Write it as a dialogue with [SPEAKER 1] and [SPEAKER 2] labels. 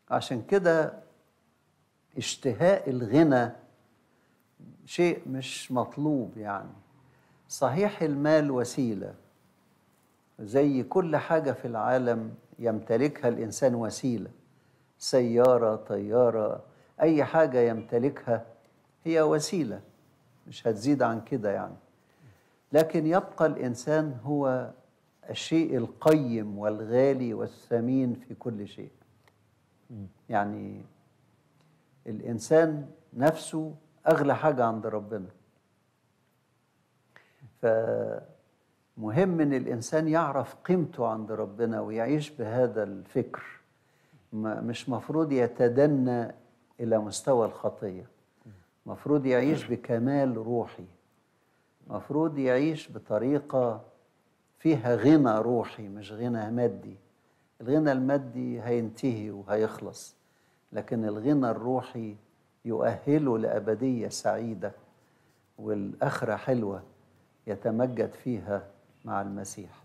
[SPEAKER 1] عشان كده اشتهاء الغنى شيء مش مطلوب يعني صحيح المال وسيله زي كل حاجه في العالم يمتلكها الانسان وسيله سياره طياره اي حاجه يمتلكها هي وسيله مش هتزيد عن كده يعني لكن يبقى الانسان هو الشيء القيم والغالي والثمين في كل شيء يعني الانسان نفسه اغلى حاجه عند ربنا فمهم ان الانسان يعرف قيمته عند ربنا ويعيش بهذا الفكر مش مفروض يتدنى الى مستوى الخطيه مفروض يعيش بكمال روحي مفروض يعيش بطريقه فيها غنى روحي مش غنى مادي الغنى المادي هينتهي وهيخلص لكن الغنى الروحي يؤهله لأبدية سعيدة والآخرة حلوة يتمجد فيها مع المسيح